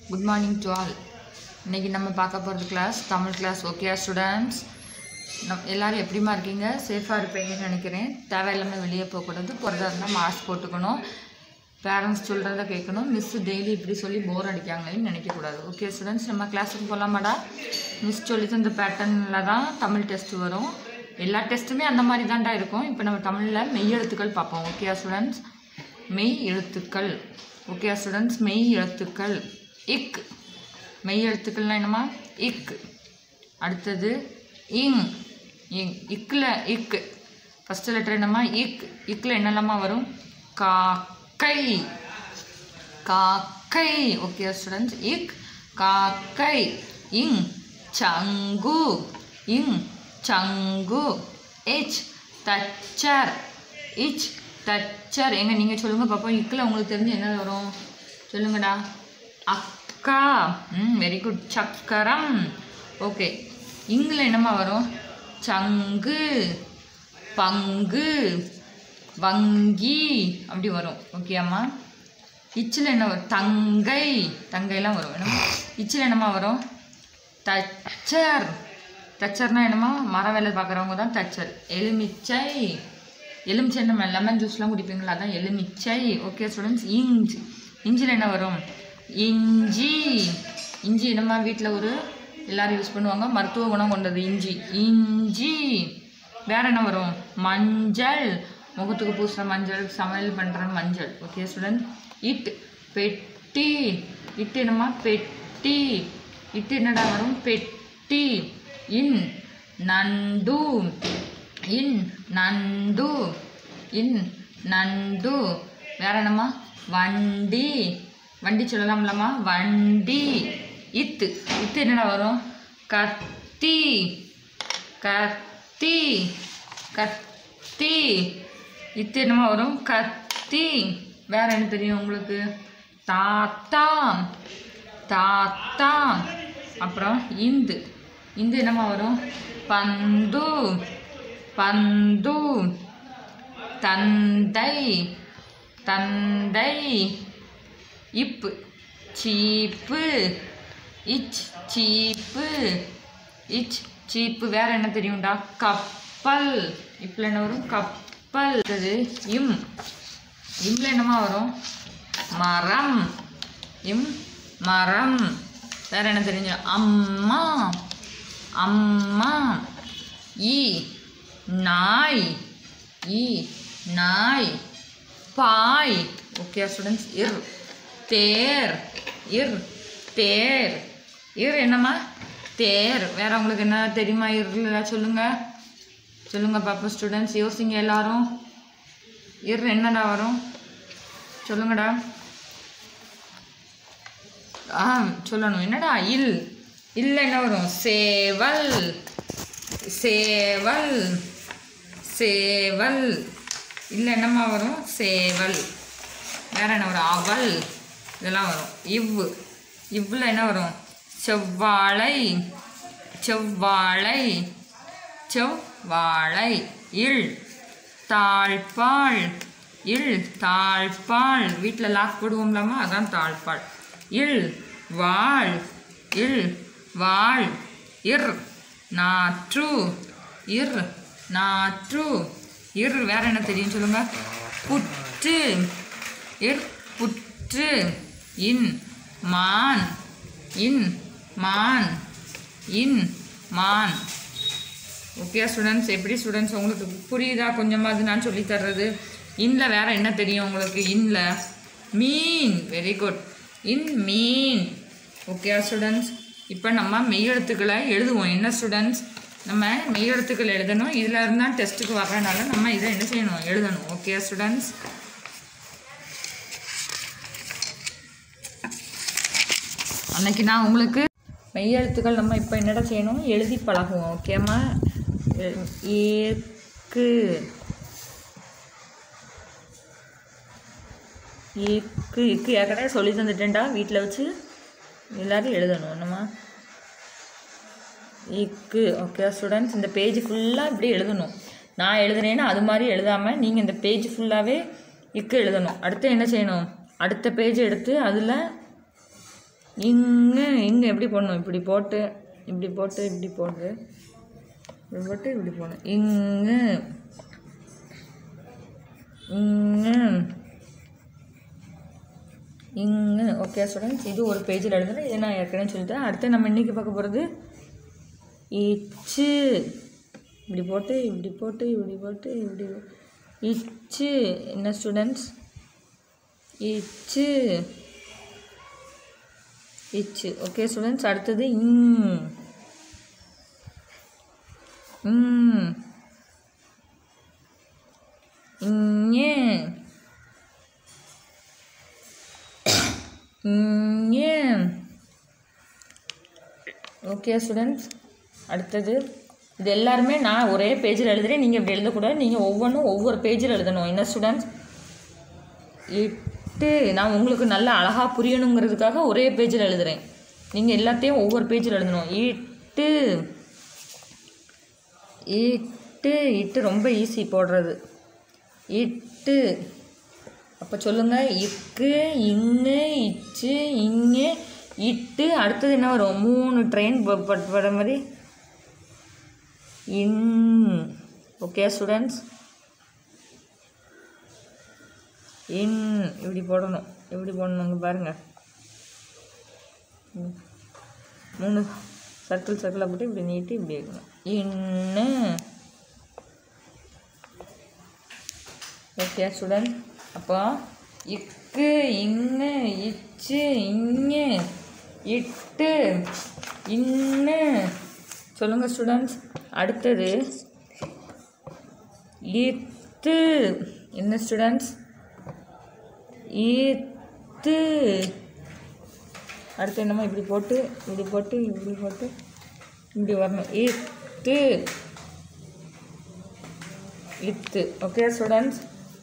Good morning to all இன்றைக்கி நம்ம பார்க்க போகிறது class Tamil class okay students நம் எல்லோரும் எப்படிமா இருக்கீங்க சேஃபாக இருப்பீங்கன்னு நினைக்கிறேன் தேவையில்லாமல் வெளியே போகக்கூடாது போகிறதா இருந்தால் மாஸ்க் போட்டுக்கணும் பேரண்ட்ஸ் சொல்கிறத கேட்கணும் மிஸ் டெய்லி இப்படி சொல்லி போர் அடிக்காங்களேன்னு நினைக்கக்கூடாது ஓகே ஸ்டூடெண்ட்ஸ் நம்ம கிளாஸுக்கு போகலாமாடா மிஸ் சொல்லி தந்த பேட்டர்னில் தான் தமிழ் டெஸ்ட் வரும் எல்லா டெஸ்ட்டுமே அந்த மாதிரி தான்டா இருக்கும் இப்போ நம்ம தமிழில் மெய் எழுத்துக்கள் பார்ப்போம் ஓகே ஸ்டூடெண்ட்ஸ் மெய் எழுத்துக்கள் ஓகே ஸ்டூடெண்ட்ஸ் மெய் எழுத்துக்கள் இக் மெய் எழுத்துக்கள்னா என்னம்மா இக் அடுத்தது இங் இங் இக்கில் இக் ஃபஸ்ட்டு லெட்டர் என்னம்மா இக் இக்கில் என்னெல்லாமா வரும் காக்கை காக்கை ஓகே ஸ்டூடெண்ட்ஸ் இக் காக்கை இங் சங்கு இங் சங்கு இச் தச்சர் இச் தச்சர் எங்க நீங்கள் சொல்லுங்கள் பாப்போம் இக்கில் உங்களுக்கு தெரிஞ்சு என்ன வரும் சொல்லுங்கடா அக்கா ம் வெரி குட் சக்கரம் ஓகே இங்கில் என்னம்மா வரும் சங்கு பங்கு வங்கி அப்படி வரும் ஓகேம்மா இச்சில் என்ன வரும் தங்கை தங்கைலாம் வரும் என்னம்மா இச்சில் என்னம்மா வரும் தச்சர் தச்சர்னா என்னம்மா மர வேலை பார்க்குறவங்க தான் தச்சர் எலுமிச்சை எலுமிச்சை நம்ம லெமன் ஜூஸ்லாம் குடிப்பீங்களா அதான் எலுமிச்சை ஓகே ஸ்டூடெண்ட்ஸ் இஞ்சி இஞ்சியில் என்ன வரும் இஞ்சி இஞ்சி என்னம்மா வீட்டில் ஒரு எல்லாரும் யூஸ் பண்ணுவாங்க மருத்துவ குணம் கொண்டது இஞ்சி இஞ்சி வேற என்ன வரும் மஞ்சள் முகத்துக்கு பூசுகிற மஞ்சள் சமையல் பண்ணுற மஞ்சள் ஓகே ஸ்டூடெண்ட் இட் பெட்டி இட்டு என்னம்மா பெட்டி இட்டு என்னடா வரும் பெட்டி இன் நண்டு இன் நண்டு இன் நண்டு வேற என்னம்மா வண்டி வண்டி சொல்லலாம்லம்மா வண்டி இத்து இத்து என்னடா வரும் கத்தி கத்தி கத்தி இத்து என்னமா வரும் கத்தி வேற என்ன தெரியும் உங்களுக்கு தாத்தா தாத்தா அப்புறம் இந்து இந்து என்னமா வரும் பந்து பந்து தந்தை தந்தை இப்பு சீப்பு இச் சீப்பு இச் சீப்பு வேற என்ன தெரியும்டா கப்பல் இப்போ என்ன வரும் கப்பல் அது இம் இம்ல என்னமா வரும் மரம் இம் மரம் வேற என்ன தெரிஞ்சு அம்மா அம்மா ஈ நாய் ஈ நாய் பாய் ஓகே ஸ்டூடெண்ட்ஸ் இர் தேர் இர் தேர் இர் என்னம்மா தேர் வேற உங்களுக்கு என்ன தெரியுமா இருல சொல்லுங்க சொல்லுங்க பாப்பா ஸ்டூடெண்ட்ஸ் யோசிங்க எல்லாரும் இர் என்னடா வரும் சொல்லுங்கடா ஆ சொல்லணும் என்னடா இல் இல்லை என்ன வரும் சேவல் சேவல் சேவல் இல்லை என்னம்மா வரும் சேவல் வேற என்ன வரும் அவல் இதெல்லாம் வரும் இவ் இவ்வில் என்ன வரும் செவ்வாழை செவ்வாழை செவ்வாழை இல் தாழ்பால் இல் தாழ்பால் வீட்டில் லாக் போடுவோம்லாமா அதான் தாழ்பால் இல் வாழ் இல் வாழ் இர் நாற்று இர் நாற்று இர் வேற என்ன தெரியும் சொல்லுங்க புற்று இர் புற்று இன் மான் இன் மான் இன் மான் ஓகே ஸ்டூடெண்ட்ஸ் எப்படி ஸ்டூடெண்ட்ஸ் உங்களுக்கு புரியுதா கொஞ்சமாவது நான் சொல்லித் தர்றது இன்ல வேற என்ன தெரியும் உங்களுக்கு இன்ல மீன் வெரி குட் இன் மீன் ஓகே ஸ்டூடெண்ட்ஸ் இப்போ நம்ம மெய்யெழுத்துக்களை எழுதுவோம் என்ன ஸ்டூடெண்ட்ஸ் நம்ம மெய்யெழுத்துக்கள் எழுதணும் இதில் இருந்தால் டெஸ்ட்டுக்கு வர்றதுனால நம்ம இதை என்ன செய்யணும் எழுதணும் ஓகே ஸ்டூடெண்ட்ஸ் அன்னைக்கு நான் உங்களுக்கு மெய்யெழுத்துக்கள் நம்ம இப்போ என்னடா செய்யணும் எழுதி பழகுவோம் ஓகேம்மா எ- ஏக்கு இக்கு இக்கு ஏற்கனவே சொல்லி தந்துட்டேன்டா வீட்டில் வச்சு எல்லாரும் எழுதணும் என்னம்மா இக்கு ஓகே ஸ்டூடெண்ட்ஸ் இந்த பேஜ் ஃபுல்லாக இப்படி எழுதணும் நான் எழுதுனேன்னா அது மாதிரி எழுதாமல் நீங்கள் இந்த பேஜ் ஃபுல்லாகவே இக்கு எழுதணும் அடுத்து என்ன செய்யணும் அடுத்த பேஜ் எடுத்து அதில் இங்கே இங்கே எப்படி போடணும் இப்படி போட்டு இப்படி போட்டு இப்படி போட்டு இப்படி போட்டு இப்படி போடணும் இங்கே இங்கே இங்கே ஓகே ஸ்டூடெண்ட்ஸ் இது ஒரு பேஜில் எழுதுறேன் இதை நான் ஏற்கனவே சொல்லிட்டேன் அடுத்து நம்ம இன்றைக்கி பார்க்க போகிறது இச்சு இப்படி போட்டு இப்படி போட்டு இப்படி போட்டு இப்படி இச்சு என்ன ஸ்டூடெண்ட்ஸ் இச்சு இச்சு ஓகே ஸ்டூடெண்ட்ஸ் அடுத்தது இங் ம் இங்கே இங்கே ஓகே ஸ்டூடெண்ட்ஸ் அடுத்தது இது எல்லாருமே நான் ஒரே பேஜில் எழுதுறேன் நீங்கள் இப்படி எழுதக்கூடாது நீங்கள் ஒவ்வொன்றும் ஒவ்வொரு பேஜில் எழுதணும் என்ன ஸ்டூடெண்ட்ஸ் இட்டு நான் உங்களுக்கு நல்லா அழகாக புரியணுங்கிறதுக்காக ஒரே பேஜில் எழுதுறேன் நீங்கள் எல்லாத்தையும் ஒவ்வொரு பேஜில் எழுதணும் இட்டு இட்டு இட்டு ரொம்ப ஈஸி போடுறது இட்டு அப்போ சொல்லுங்கள் இக்கு இங்கு இச்சு இங்கே இட்டு அடுத்தது என்ன வரும் மூணு ட்ரெயின் பட மாதிரி இன் ஓகே ஸ்டூடெண்ட்ஸ் இன் இப்படி போடணும் இப்படி போடணுங்க பாருங்கள் ம். மூணு சர்க்கிள் சர்க்கிளாக போட்டு இப்படி நீட்டி இப்படி வைக்கணும் இன்னு ஓகே ஸ்டூடெண்ட் அப்போ இக்கு இங்கு இச்சு இங்கு இட்டு இன்னு சொல்லுங்கள் ஸ்டூடெண்ட்ஸ் அடுத்தது இத்து என்ன ஸ்டூடெண்ட்ஸ் ஈத்து அடுத்து என்னமோ இப்படி போட்டு இப்படி போட்டு இப்படி போட்டு இப்படி வரணும் ஈத்து இத்து ஓகே ஸ்டூடெண்ட்ஸ்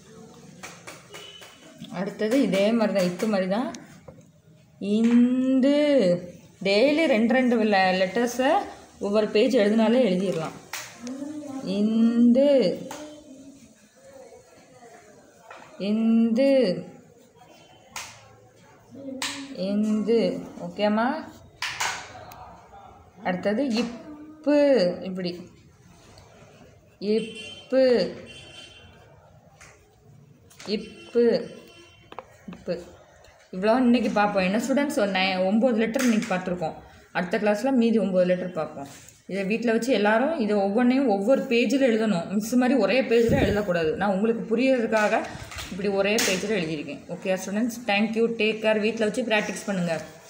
அடுத்தது இதே மாதிரி தான் இத்து மாதிரி தான் இந்து டெய்லி ரெண்டு ரெண்டு லெட்டர்ஸை ஒவ்வொரு பேஜ் எழுதினாலே எழுதிடலாம் இந்து இந்து இந்து ஓகேம்மா அடுத்தது இப்பு இப்படி இப்பு இப்பு இப்பு இவ்வளோ இன்னைக்கு பார்ப்போம் என்ன ஸ்டூடெண்ட்ஸ் ஒரு நை ஒம்பது லெட்டர் இன்னைக்கு பார்த்துருக்கோம் அடுத்த கிளாஸில் மீதி ஒம்பது லெட்டர் பார்ப்போம் இதை வீட்டில் வச்சு எல்லாரும் இதை ஒவ்வொன்றையும் ஒவ்வொரு பேஜில் எழுதணும் மிஸ் மாதிரி ஒரே பேஜில் எழுதக்கூடாது நான் உங்களுக்கு புரியறதுக்காக இப்படி ஒரே பேஜில் எழுதியிருக்கேன் okay students thank you take care வீட்டில் வச்சு ப்ராக்டிஸ் பண்ணுங்கள்